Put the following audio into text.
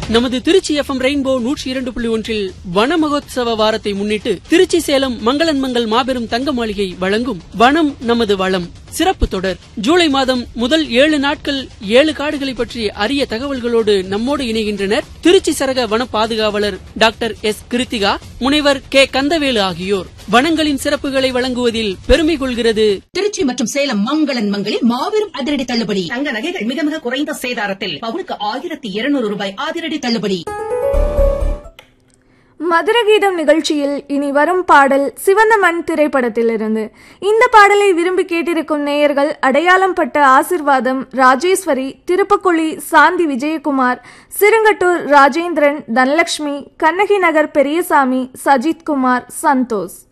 நமது Trichy FM rainbow நூற்றி இரண்டு புள்ளி ஒன்றில் வன மகோத்சவ வாரத்தை முன்னிட்டு திருச்சி சேலம் மங்களன் மங்கள் மாபெரும் தங்க மாளிகை வழங்கும் வனம் நமது வளம் சிறப்பு தொடர் ஜூலை மாதம் முதல் ஏழு நாட்கள் ஏழு காடுகளை பற்றி அரிய தகவல்களோடு நம்மோடு இணைகின்றனர் திருச்சி சரக வன பாதுகாவலர் டாக்டர் எஸ் கிருத்திகா முனைவர் கே கந்தவேலு ஆகியோர் வனங்களின் சிறப்புகளை வழங்குவதில் பெருமை கொள்கிறது திருச்சி மற்றும் சேலம் மங்களன் மங்களில் மாபெரும் அதிரடி தள்ளுபடி தங்க நகைகள் மிக மிக குறைந்த சேதாரத்தில் பவுனுக்கு ஆயிரத்தி இருநூறு ரூபாய் அதிரடி தள்ளுபடி மதுரகீதம் நிகழ்ச்சியில் இனி வரும் பாடல் சிவந்த மண் திரைப்படத்திலிருந்து இந்த பாடலை விரும்பி கேட்டிருக்கும் நேயர்கள் அடையாளம் பட்ட ஆசிர்வாதம் ராஜேஸ்வரி திருப்பக்குழி சாந்தி விஜயகுமார் சிறுங்கட்டூர் ராஜேந்திரன் தனலட்சுமி கண்ணகி நகர் பெரியசாமி சஜித் குமார் சந்தோஷ்